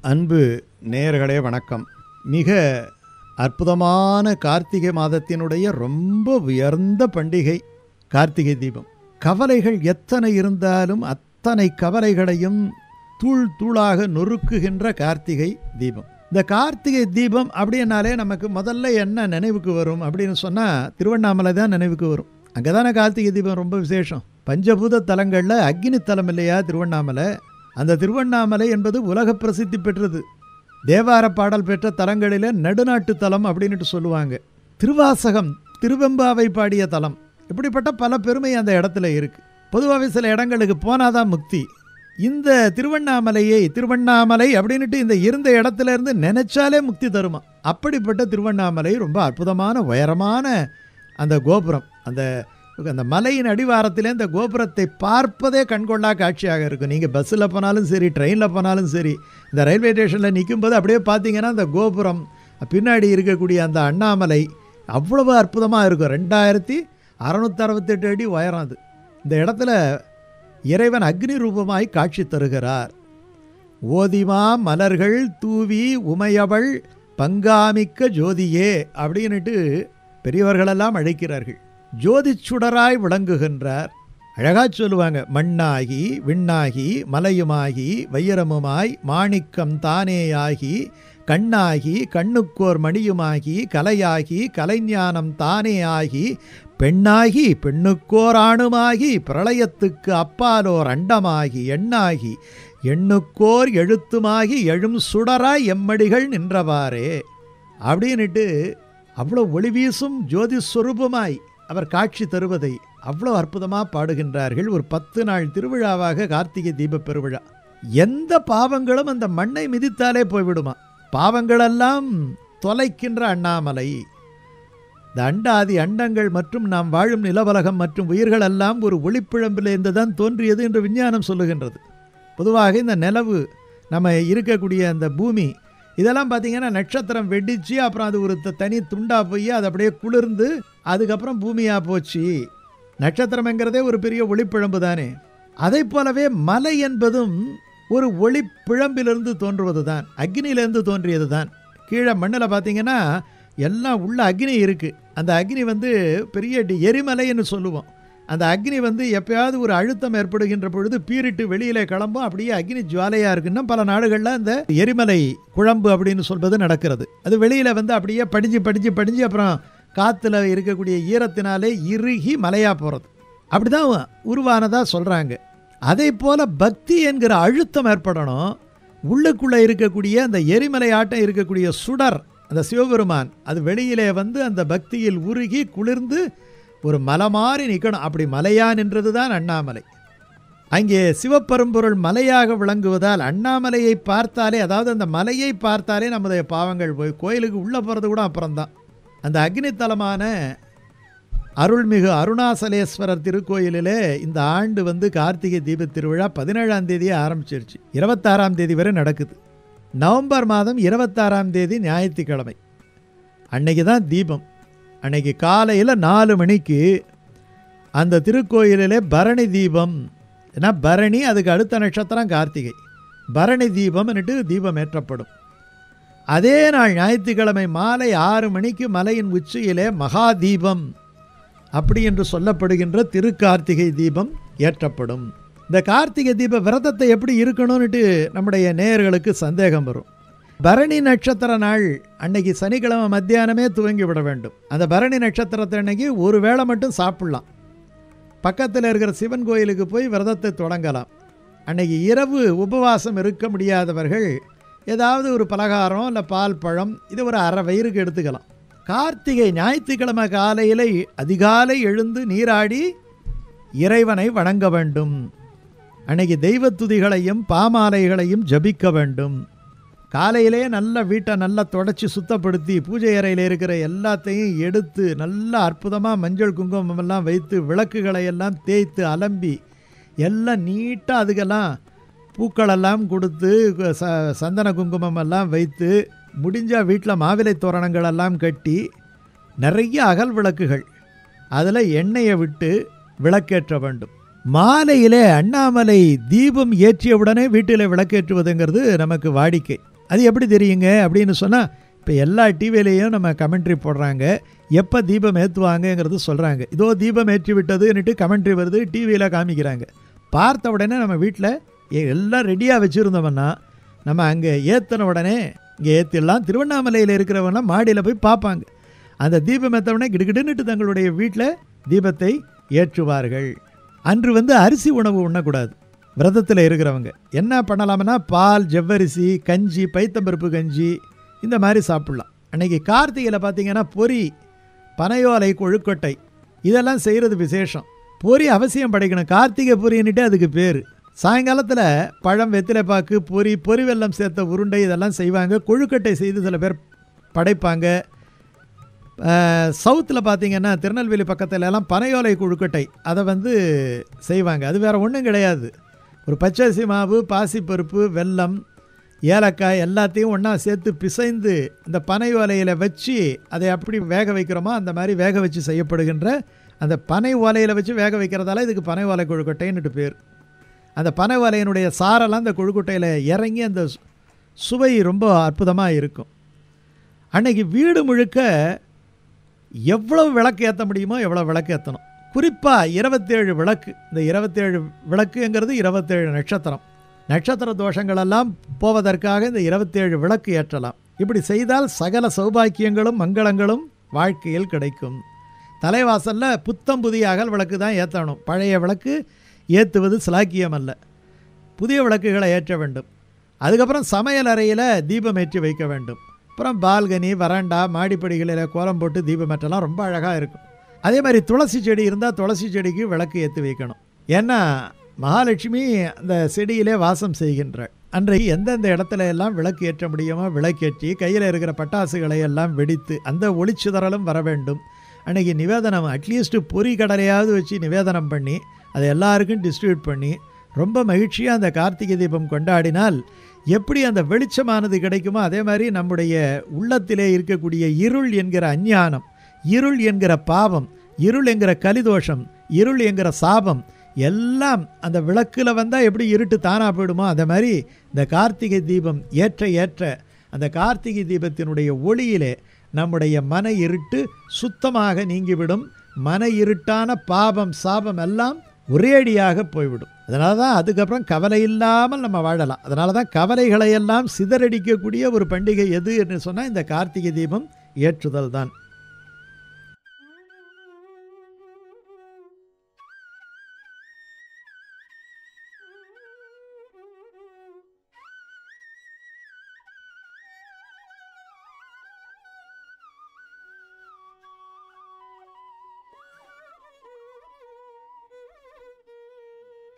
அன்பு நேயர்களே வணக்கம் மிக அற்புதமான கார்த்திகை மாதத்தினுடைய ரொம்ப உயர்ந்த பண்டிகை கார்த்திகை தீபம் கவலைகள் எத்தனை இருந்தாலும் அத்தனை கவலைகளையும் தூள் தூளாக நொறுக்குகின்ற கார்த்திகை தீபம் இந்த கார்த்திகை தீபம் அப்படின்னாலே நமக்கு முதல்ல என்ன நினைவுக்கு வரும் அப்படின்னு சொன்னால் திருவண்ணாமலை தான் நினைவுக்கு வரும் அங்கே தானே கார்த்திகை தீபம் ரொம்ப விசேஷம் பஞ்சபூத தலங்களில் அக்னி தலம் இல்லையா திருவண்ணாமலை அந்த திருவண்ணாமலை என்பது உலக பிரசித்தி பெற்றது தேவார பாடல் பெற்ற தலங்களிலே நடுநாட்டு தலம் அப்படின்னுட்டு சொல்லுவாங்க திருவாசகம் திருவெம்பாவை பாடிய தலம் இப்படிப்பட்ட பல பெருமை அந்த இடத்துல இருக்கு பொதுவாகவே சில இடங்களுக்கு போனாதான் முக்தி இந்த திருவண்ணாமலையை திருவண்ணாமலை அப்படின்னுட்டு இந்த இருந்த இடத்துல இருந்து நினைச்சாலே முக்தி தருமா அப்படிப்பட்ட திருவண்ணாமலை ரொம்ப அற்புதமான உயரமான அந்த கோபுரம் அந்த அந்த மலையின் அடிவாரத்திலே இந்த கோபுரத்தை பார்ப்பதே கண்கொள்ளா காட்சியாக இருக்கும் நீங்கள் பஸ்ஸில் போனாலும் சரி ட்ரெயினில் போனாலும் சரி இந்த ரயில்வே ஸ்டேஷனில் நிற்கும்போது அப்படியே பார்த்தீங்கன்னா அந்த கோபுரம் பின்னாடி இருக்கக்கூடிய அந்த அண்ணாமலை அவ்வளவு அற்புதமாக இருக்கும் ரெண்டாயிரத்தி அறநூற்றி அறுபத்தெட்டு அடி உயரம் அது இந்த இடத்துல இறைவன் அக்னி ரூபமாய் காட்சி தருகிறார் ஓதிமா மலர்கள் தூவி உமையவள் பங்காமிக்க ஜோதியே அப்படின்னுட்டு பெரியவர்களெல்லாம் அழைக்கிறார்கள் ஜோதி சுடராய் விளங்குகின்றார் அழகா சொல்லுவாங்க மண்ணாகி விண்ணாகி மலையுமாகி வையரமுமாய் மாணிக்கம் தானேயாகி கண்ணாகி கண்ணுக்கோர் மணியுமாகி கலையாகி கலைஞானம் தானே ஆகி பெண்ணாகி பெண்ணுக்கோர் ஆணுமாகி பிரளயத்துக்கு அப்பாலோர் அண்டமாகி எண்ணாகி எண்ணுக்கோர் எழுத்துமாகி எழும் சுடராய் எம்மடிகள் நின்றவாறே அப்படின்னுட்டு அவ்வளோ ஒளி வீசும் ஜோதி ஸ்வரூபமாய் அவர் காட்சி தருவதை அவ்வளோ அற்புதமாக பாடுகின்றார்கள் ஒரு பத்து நாள் திருவிழாவாக கார்த்திகை தீப பெருவிழா எந்த பாவங்களும் அந்த மண்ணை மிதித்தாலே போய்விடுமா பாவங்களெல்லாம் தொலைக்கின்ற அண்ணாமலை இந்த அண்டாதி அண்டங்கள் மற்றும் நாம் வாழும் நிலவலகம் மற்றும் உயிர்கள் எல்லாம் ஒரு ஒளிப்பிழம்பிலிருந்து தான் தோன்றியது என்று விஞ்ஞானம் சொல்லுகின்றது பொதுவாக இந்த நிலவு நம்ம இருக்கக்கூடிய அந்த பூமி இதெல்லாம் பார்த்தீங்கன்னா நட்சத்திரம் வெடித்து அப்புறம் அது ஒரு த- தனி துண்டா போய் அது அப்படியே குளிர்ந்து அதுக்கப்புறம் பூமியாக போச்சு நட்சத்திரம்ங்கிறதே ஒரு பெரிய ஒளிப்பிழம்பு தானே அதை போலவே மலை என்பதும் ஒரு ஒளிப்பிழம்பிலிருந்து தோன்றுவது தான் அக்னியிலேருந்து தோன்றியது தான் கீழே மண்ணில் பார்த்தீங்கன்னா எல்லாம் உள்ள அக்னி இருக்குது அந்த அக்னி வந்து பெரிய டி- எரிமலைன்னு சொல்லுவோம் அந்த அக்னி வந்து எப்பயாவது ஒரு அழுத்தம் ஏற்படுகின்ற பொழுது பீரிட்டு வெளியிலே கிளம்பும் அப்படியே அக்னி ஜுவாலையாக இருக்குன்னா பல நாடுகளில் அந்த எரிமலை குழம்பு அப்படின்னு சொல்வது நடக்கிறது அது வெளியில் வந்து அப்படியே படிஞ்சு படிஞ்சு படிஞ்சு அப்புறம் காற்றுல இருக்கக்கூடிய ஈரத்தினாலே இறுகி மலையாக போகிறது அப்படிதான் உருவானதாக சொல்கிறாங்க அதே போல் பக்தி என்கிற அழுத்தம் ஏற்படணும் உள்ளுக்குள்ளே இருக்கக்கூடிய அந்த எரிமலை ஆட்டம் இருக்கக்கூடிய சுடர் அந்த சிவபெருமான் அது வெளியிலே வந்து அந்த பக்தியில் உருகி குளிர்ந்து ஒரு மலை மாறி நிற்கணும் அப்படி மலையா நின்றது தான் அண்ணாமலை அங்கே சிவப்பெரும்பொருள் மலையாக விளங்குவதால் அண்ணாமலையை பார்த்தாலே அதாவது அந்த மலையை பார்த்தாலே நமது பாவங்கள் போய் கோயிலுக்கு உள்ளே போகிறது கூட அப்புறம்தான் அந்த அக்னித்தலமான அருள்மிகு அருணாசலேஸ்வரர் திருக்கோயிலிலே இந்த ஆண்டு வந்து கார்த்திகை தீப திருவிழா பதினேழாம் தேதியே ஆரம்பிச்சிருச்சு இருபத்தாறாம் தேதி வரை நடக்குது நவம்பர் மாதம் இருபத்தாறாம் தேதி ஞாயிற்றுக்கிழமை அன்னைக்கு தான் தீபம் அன்னைக்கு காலையில் நாலு மணிக்கு அந்த திருக்கோயிலிலே பரணி தீபம் ஏன்னா பரணி அதுக்கு அடுத்த நட்சத்திரம் கார்த்திகை பரணி தீபம்னுட்டு தீபம் ஏற்றப்படும் அதே நாள் ஞாயிற்றுக்கிழமை மாலை ஆறு மணிக்கு மலையின் உச்சியிலே மகா தீபம் அப்படி என்று சொல்லப்படுகின்ற திருக்கார்த்திகை தீபம் ஏற்றப்படும் இந்த கார்த்திகை தீப விரதத்தை எப்படி இருக்கணும்னுட்டு நம்முடைய நேயர்களுக்கு சந்தேகம் வரும் பரணி நட்சத்திர நாள் அன்னைக்கு சனிக்கிழமை மத்தியானமே துவங்கி விட வேண்டும் அந்த பரணி நட்சத்திரத்தை அன்னைக்கு ஒரு வேளை மட்டும் சாப்பிடலாம் பக்கத்தில் இருக்கிற சிவன் கோயிலுக்கு போய் விரதத்தை தொடங்கலாம் அன்னைக்கு இரவு உபவாசம் இருக்க முடியாதவர்கள் ஏதாவது ஒரு பலகாரம் இல்லை பால் பழம் இது ஒரு அரை வயிறுக்கு எடுத்துக்கலாம் கார்த்திகை ஞாயிற்றுக்கிழமை காலையில் அதிகாலை எழுந்து நீராடி இறைவனை வணங்க வேண்டும் அன்னைக்கு தெய்வத்துதிகளையும் பாமாலைகளையும் ஜபிக்க வேண்டும் காலையிலே நல்ல வீட்டை நல்லா தொடச்சி சுத்தப்படுத்தி பூஜை அறையில் இருக்கிற எல்லாத்தையும் எடுத்து நல்லா அற்புதமாக மஞ்சள் குங்குமம் எல்லாம் வைத்து விளக்குகளை எல்லாம் தேய்த்து அலம்பி எல்லாம் நீட்டாக அதுக்கெல்லாம் பூக்களெல்லாம் கொடுத்து ச சந்தன குங்குமம் எல்லாம் வைத்து முடிஞ்சால் வீட்டில் மாவிலை தோரணங்கள் எல்லாம் கட்டி நிறைய அகல் விளக்குகள் அதில் எண்ணெயை விட்டு விளக்கேற்ற வேண்டும் மாலையிலே அண்ணாமலை தீபம் ஏற்றியவுடனே வீட்டில் விளக்கேற்றுவதுங்கிறது நமக்கு வாடிக்கை அது எப்படி தெரியுங்க அப்படின்னு சொன்னால் இப்போ எல்லா டிவிலையும் நம்ம கமெண்ட்ரி போடுறாங்க எப்போ தீபம் ஏற்றுவாங்கங்கிறது சொல்கிறாங்க இதோ தீபம் ஏற்றி விட்டதுன்னுட்டு கமெண்ட்ரி வருது டிவியில் காமிக்கிறாங்க பார்த்த உடனே நம்ம வீட்டில் எல்லாம் ரெடியாக வச்சுருந்தோம்னா நம்ம அங்கே ஏற்றின உடனே இங்கே ஏற்றிடலாம் திருவண்ணாமலையில் இருக்கிறவங்களாம் மாடியில் போய் பார்ப்பாங்க அந்த தீபம் ஏற்ற உடனே கிடுகிடுன்னுட்டு தங்களுடைய வீட்டில் தீபத்தை ஏற்றுவார்கள் அன்று வந்து அரிசி உணவு உண்ணக்கூடாது விரதத்தில் இருக்கிறவங்க என்ன பண்ணலாம்னா பால் ஜவ்வரிசி கஞ்சி பைத்தம்பருப்பு கஞ்சி இந்த மாதிரி சாப்பிட்லாம் அன்றைக்கி கார்த்திகையில் பார்த்தீங்கன்னா பொரி பனையோலை கொழுக்கட்டை இதெல்லாம் செய்கிறது விசேஷம் பொரி அவசியம் படைக்கணும் கார்த்திகை பொரின்னுட்டு அதுக்கு பேர் சாயங்காலத்தில் பழம் வெத்திலைப்பாக்கு பொரி பொரி வெல்லம் சேர்த்த உருண்டை இதெல்லாம் செய்வாங்க கொழுக்கட்டை செய்து சில பேர் படைப்பாங்க சவுத்தில் பார்த்தீங்கன்னா திருநெல்வேலி பக்கத்துல எல்லாம் பனையோலை கொழுக்கட்டை அதை வந்து செய்வாங்க அது வேறு ஒன்றும் கிடையாது ஒரு பச்சரிசி மாவு பாசிப்பருப்பு வெல்லம் ஏலக்காய் எல்லாத்தையும் ஒன்றா சேர்த்து பிசைந்து இந்த பனை ஓலையில் வச்சு அதை எப்படி வேக வைக்கிறோமோ அந்த மாதிரி வேக வச்சு செய்யப்படுகின்ற அந்த பனை ஓலையில் வச்சு வேக வைக்கிறதால இதுக்கு பனை ஓலை கொழுக்கட்டைன்னுட்டு பேர் அந்த பனை ஓலையினுடைய சாரெல்லாம் அந்த கொழுக்கட்டையில் இறங்கி அந்த சு- சுவை ரொம்ப அற்புதமாக இருக்கும் அன்னைக்கு வீடு முழுக்க எவ்வளவு விளக்கு ஏற்ற முடியுமோ எவ்வளோ விளக்கு ஏற்றணும் குறிப்பாக இருபத்தேழு விளக்கு இந்த இருபத்தேழு விளக்குங்கிறது இருபத்தேழு நட்சத்திரம் நட்சத்திர தோஷங்களெல்லாம் போவதற்காக இந்த இருபத்தேழு விளக்கு ஏற்றலாம் இப்படி செய்தால் சகல சௌபாக்கியங்களும் மங்களங்களும் வாழ்க்கையில் கிடைக்கும் தலைவாசலில் புத்தம் புதிய அகல் விளக்கு தான் ஏற்றணும் பழைய விளக்கு ஏற்றுவது சிலாக்கியம் அல்ல புதிய விளக்குகளை ஏற்ற வேண்டும் அதுக்கப்புறம் சமையல் அறையில் தீபம் ஏற்றி வைக்க வேண்டும் அப்புறம் பால்கனி வராண்டா மாடிப்படிகளில் கோலம் போட்டு தீபம் ஏற்றலாம் ரொம்ப அழகாக இருக்கும் அதே மாதிரி துளசி செடி இருந்தால் துளசி செடிக்கு விளக்கு ஏற்றி வைக்கணும் ஏன்னா மகாலட்சுமி அந்த செடியிலே வாசம் செய்கின்றாள் அன்றைக்கு எந்தெந்த இடத்துல எல்லாம் விளக்கு ஏற்ற முடியுமோ விளக்கேற்றி கையில் இருக்கிற பட்டாசுகளை எல்லாம் வெடித்து அந்த ஒளிச்சிதறலும் வர வேண்டும் அன்றைக்கி நிவேதனம் அட்லீஸ்ட் பொறி கடலையாவது வச்சு நிவேதனம் பண்ணி அதை எல்லாருக்கும் டிஸ்ட்ரிபியூட் பண்ணி ரொம்ப மகிழ்ச்சியாக அந்த கார்த்திகை தீபம் கொண்டாடினால் எப்படி அந்த வெளிச்சமானது கிடைக்குமோ அதே மாதிரி நம்முடைய உள்ளத்திலே இருக்கக்கூடிய இருள் என்கிற அஞ்ஞானம் இருள் என்கிற பாவம் இருள் என்கிற கலிதோஷம் இருள் என்கிற சாபம் எல்லாம் அந்த விளக்கில் வந்தால் எப்படி இருட்டு தானாக போயிடுமோ அந்த மாதிரி இந்த கார்த்திகை தீபம் ஏற்ற ஏற்ற அந்த கார்த்திகை தீபத்தினுடைய ஒளியிலே நம்முடைய மன இருட்டு சுத்தமாக நீங்கிவிடும் மன இருட்டான பாபம் சாபம் எல்லாம் ஒரேடியாக போய்விடும் அதனால தான் அதுக்கப்புறம் கவலை இல்லாமல் நம்ம வாழலாம் அதனால தான் கவலைகளை எல்லாம் சிதறடிக்கக்கூடிய ஒரு பண்டிகை எது என்று சொன்னால் இந்த கார்த்திகை தீபம் ஏற்றுதல் தான்